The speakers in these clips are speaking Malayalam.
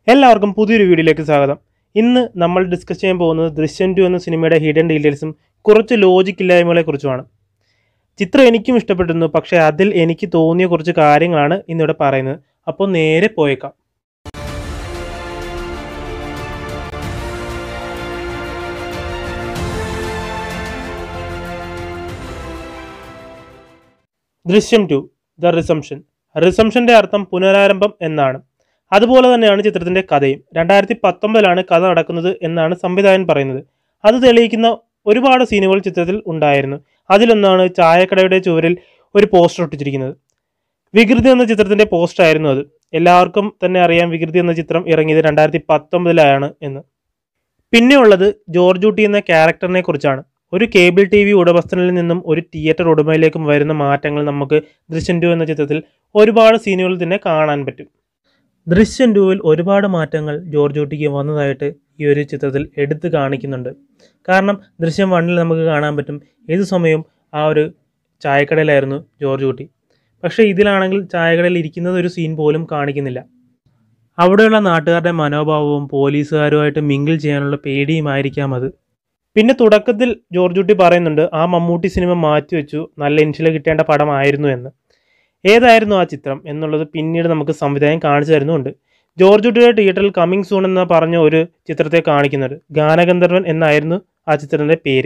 എല്ലാവർക്കും പുതിയൊരു വീഡിയോയിലേക്ക് സ്വാഗതം ഇന്ന് നമ്മൾ ഡിസ്കസ് ചെയ്യാൻ പോകുന്നത് ദൃശ്യം ടു എന്ന സിനിമയുടെ ഹിഡൻ ഡീറ്റെയിൽസും കുറച്ച് ലോജിക് ഇല്ലായ്മകളെ കുറിച്ചുമാണ് ചിത്രം എനിക്കും ഇഷ്ടപ്പെട്ടിരുന്നു പക്ഷേ അതിൽ എനിക്ക് തോന്നിയ കുറച്ച് കാര്യങ്ങളാണ് ഇന്നിവിടെ പറയുന്നത് അപ്പോൾ നേരെ പോയേക്കാം ദൃശ്യം ടു ദ റിസംഷൻ റിസംഷന്റെ അർത്ഥം പുനരാരംഭം എന്നാണ് അതുപോലെ തന്നെയാണ് ചിത്രത്തിന്റെ കഥയും രണ്ടായിരത്തി പത്തൊമ്പതിലാണ് കഥ നടക്കുന്നത് എന്നാണ് സംവിധായകൻ പറയുന്നത് അത് തെളിയിക്കുന്ന ഒരുപാട് സീനുകൾ ചിത്രത്തിൽ ഉണ്ടായിരുന്നു അതിലൊന്നാണ് ചായക്കടയുടെ ചുവരിൽ ഒരു പോസ്റ്റർ ഒട്ടിച്ചിരിക്കുന്നത് വികൃതി എന്ന ചിത്രത്തിന്റെ പോസ്റ്റർ ആയിരുന്നു അത് എല്ലാവർക്കും തന്നെ അറിയാം വികൃതി എന്ന ചിത്രം ഇറങ്ങിയത് രണ്ടായിരത്തി പത്തൊമ്പതിലാണ് എന്ന് പിന്നെ ഉള്ളത് ജോർജ് ഊട്ടി എന്ന ക്യാരക്ടറിനെ കുറിച്ചാണ് ഒരു കേബിൾ ടി വി ഉടമസ്ഥനിൽ നിന്നും ഒരു തിയേറ്റർ ഉടമയിലേക്കും വരുന്ന മാറ്റങ്ങൾ നമുക്ക് ദൃശ്യം ടു എന്ന ചിത്രത്തിൽ ഒരുപാട് സീനുകളിൽ തന്നെ കാണാൻ പറ്റും ദൃശ്യം ടുവിൽ ഒരുപാട് മാറ്റങ്ങൾ ജോർജ് ഊട്ടിക്ക് വന്നതായിട്ട് ഈ ഒരു ചിത്രത്തിൽ എടുത്തു കാണിക്കുന്നുണ്ട് കാരണം ദൃശ്യം വണ്ണിൽ നമുക്ക് കാണാൻ പറ്റും ഏത് സമയവും ആ ഒരു ചായക്കടയിലായിരുന്നു ജോർജ് ഊട്ടി പക്ഷേ ഇതിലാണെങ്കിൽ ചായക്കടയിൽ ഇരിക്കുന്നത് ഒരു സീൻ പോലും കാണിക്കുന്നില്ല അവിടെയുള്ള നാട്ടുകാരുടെ മനോഭാവവും പോലീസുകാരുമായിട്ട് മിങ്കിൾ ചെയ്യാനുള്ള പേടിയുമായിരിക്കാം അത് പിന്നെ തുടക്കത്തിൽ ജോർജ് കുട്ടി പറയുന്നുണ്ട് ആ മമ്മൂട്ടി സിനിമ മാറ്റിവെച്ചു നല്ല ഇൻഷിൽ കിട്ടേണ്ട പടമായിരുന്നു എന്ന് ഏതായിരുന്നു ആ ചിത്രം എന്നുള്ളത് പിന്നീട് നമുക്ക് സംവിധാനം കാണിച്ചു തരുന്നുണ്ട് ജോർജ് കുട്ടിയുടെ തിയേറ്ററിൽ കമ്മിങ് സൂൺ എന്ന് പറഞ്ഞ ഒരു ചിത്രത്തെ കാണിക്കുന്നുണ്ട് ഗാനഗന്ധർവൻ എന്നായിരുന്നു ആ ചിത്രത്തിൻ്റെ പേര്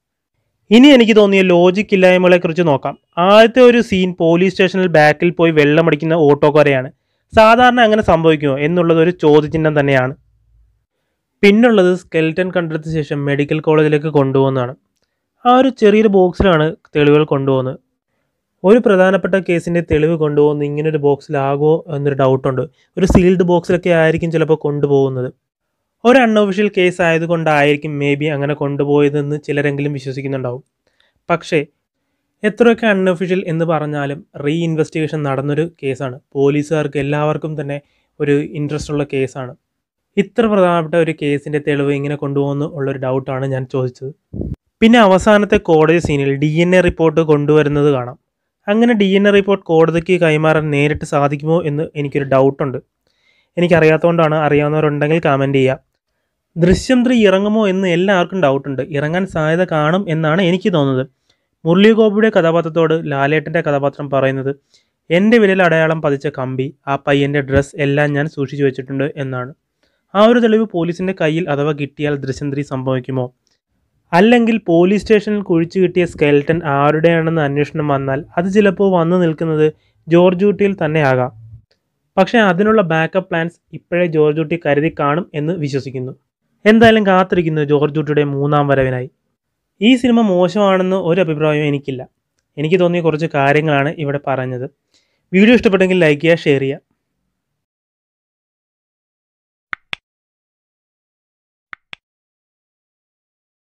ഇനി എനിക്ക് തോന്നിയ ലോജിക് ഇല്ലായ്മകളെ കുറിച്ച് നോക്കാം ആദ്യത്തെ ഒരു സീൻ പോലീസ് സ്റ്റേഷനിൽ ബാക്കിൽ പോയി വെള്ളമടിക്കുന്ന ഓട്ടോക്കാരെയാണ് സാധാരണ അങ്ങനെ സംഭവിക്കുമോ എന്നുള്ളത് ഒരു ചോദ്യചിഹ്നം തന്നെയാണ് പിന്നുള്ളത് സ്കെൽറ്റൻ കണ്ടെടുത്ത ശേഷം മെഡിക്കൽ കോളേജിലേക്ക് കൊണ്ടുപോകുന്നതാണ് ആ ഒരു ചെറിയൊരു ബോക്സിലാണ് തെളിവുകൾ കൊണ്ടുപോകുന്നത് ഒരു പ്രധാനപ്പെട്ട കേസിൻ്റെ തെളിവ് കൊണ്ടുപോകുന്ന ഇങ്ങനൊരു ബോക്സിലാകുമോ എന്നൊരു ഡൗട്ടുണ്ട് ഒരു സീൽഡ് ബോക്സിലൊക്കെ ആയിരിക്കും ചിലപ്പോൾ കൊണ്ടുപോകുന്നത് ഒരു അൺഒഫീഷ്യൽ കേസ് ആയതുകൊണ്ടായിരിക്കും മേ ബി അങ്ങനെ കൊണ്ടുപോയതെന്ന് ചിലരെങ്കിലും വിശ്വസിക്കുന്നുണ്ടാവും പക്ഷേ എത്രയൊക്കെ അൺഒഫീഷ്യൽ എന്ന് പറഞ്ഞാലും റീ ഇൻവെസ്റ്റിഗേഷൻ നടന്നൊരു കേസാണ് പോലീസുകാർക്ക് എല്ലാവർക്കും തന്നെ ഒരു ഇൻട്രസ്റ്റ് ഉള്ള കേസാണ് ഇത്ര പ്രധാനപ്പെട്ട ഒരു കേസിൻ്റെ തെളിവ് ഇങ്ങനെ കൊണ്ടുപോകുന്നു ഉള്ളൊരു ഡൗട്ടാണ് ഞാൻ ചോദിച്ചത് പിന്നെ അവസാനത്തെ കോടതി സീനിൽ ഡി എൻ എ റിപ്പോർട്ട് കൊണ്ടുവരുന്നത് കാണാം അങ്ങനെ ഡി എൻ എ റിപ്പോർട്ട് കോടതിക്ക് കൈമാറാൻ നേരിട്ട് സാധിക്കുമോ എന്ന് എനിക്കൊരു ഡൗട്ടുണ്ട് എനിക്കറിയാത്തതുകൊണ്ടാണ് അറിയാവുന്നവരുണ്ടെങ്കിൽ കമൻറ്റ് ചെയ്യുക ദൃശ്യം ത്രീ ഇറങ്ങുമോ എന്ന് എല്ലാവർക്കും ഡൗട്ടുണ്ട് ഇറങ്ങാൻ സാധ്യത കാണും എന്നാണ് എനിക്ക് തോന്നുന്നത് മുരളി ഗോപിയുടെ കഥാപാത്രത്തോട് ലാലേട്ടൻ്റെ കഥാപാത്രം പറയുന്നത് എൻ്റെ വിരൽ അടയാളം പതിച്ച കമ്പി ആ പയ്യൻ്റെ ഡ്രസ്സ് എല്ലാം ഞാൻ സൂക്ഷിച്ചു വെച്ചിട്ടുണ്ട് എന്നാണ് ആ ഒരു തെളിവ് പോലീസിൻ്റെ കയ്യിൽ അഥവാ കിട്ടിയാൽ ദൃശ്യം ത്രീ സംഭവിക്കുമോ അല്ലെങ്കിൽ പോലീസ് സ്റ്റേഷനിൽ കുഴിച്ചു കിട്ടിയ സ്കെൽട്ടൻ ആരുടെയാണെന്ന് അന്വേഷണം വന്നാൽ അത് ചിലപ്പോൾ വന്നു നിൽക്കുന്നത് ജോർജ് ഊട്ടിയിൽ തന്നെ ആകാം പക്ഷേ അതിനുള്ള ബാക്കപ്പ് പ്ലാൻസ് ഇപ്പോഴേ ജോർജ് ഊട്ടി കരുതി കാണും എന്ന് വിശ്വസിക്കുന്നു എന്തായാലും കാത്തിരിക്കുന്നു ജോർജ് ഊട്ടിയുടെ മൂന്നാം വരവിനായി ഈ സിനിമ മോശമാണെന്ന് ഒരു അഭിപ്രായവും എനിക്കില്ല എനിക്ക് തോന്നിയ കുറച്ച് കാര്യങ്ങളാണ് ഇവിടെ പറഞ്ഞത് വീഡിയോ ഇഷ്ടപ്പെട്ടെങ്കിൽ ലൈക്ക് ചെയ്യുക ഷെയർ ചെയ്യുക